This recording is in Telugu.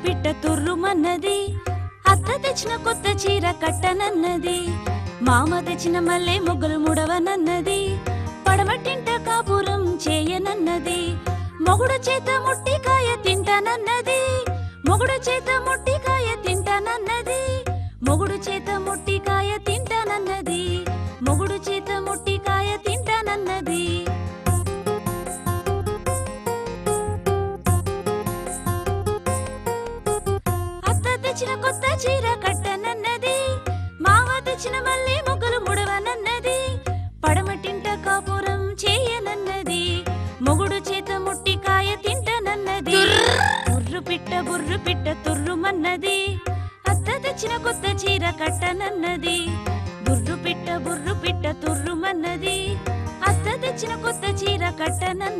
పిట్ట తుర్రుమన్నది అత్త తెచ్చిన కొత్త చీర కట్టనన్నది మామ తెచ్చిన మల్లె మొగ్గులు ముడవనన్నది పడమటింట కాపురం చేయనన్నది మొగుడు చేత ముట్టికాయ తింటానన్నది మొగుడు చేత ముట్టికాయ తింటానన్నది మొగుడు చేత ముట్టికాయ తింటానన్నది మొగుడు చేత ముట్టికాయ తింటానన్నది అత్త తెచ్చిన కొత్త చీర కట్టనన్నది మావ తెచ్చిన మళ్ళీ మొగ్గలు ముడవనన్నది పడమటింట కాపురం చేయనన్నది మొగుడు చేత ముట్టికాయ తింటనన్నది బుర్రు పిట్ట బుర్రు పిట్ట తుర్రుమన్నది అత్త తెచ్చిన కొత్త చీర కట్టనన్నది బుర్రు పిట్ట బుర్రు పిట్ట తుర్రుమన్నది అత్త తెచ్చిన కొత్త చీర కట్టనన్నది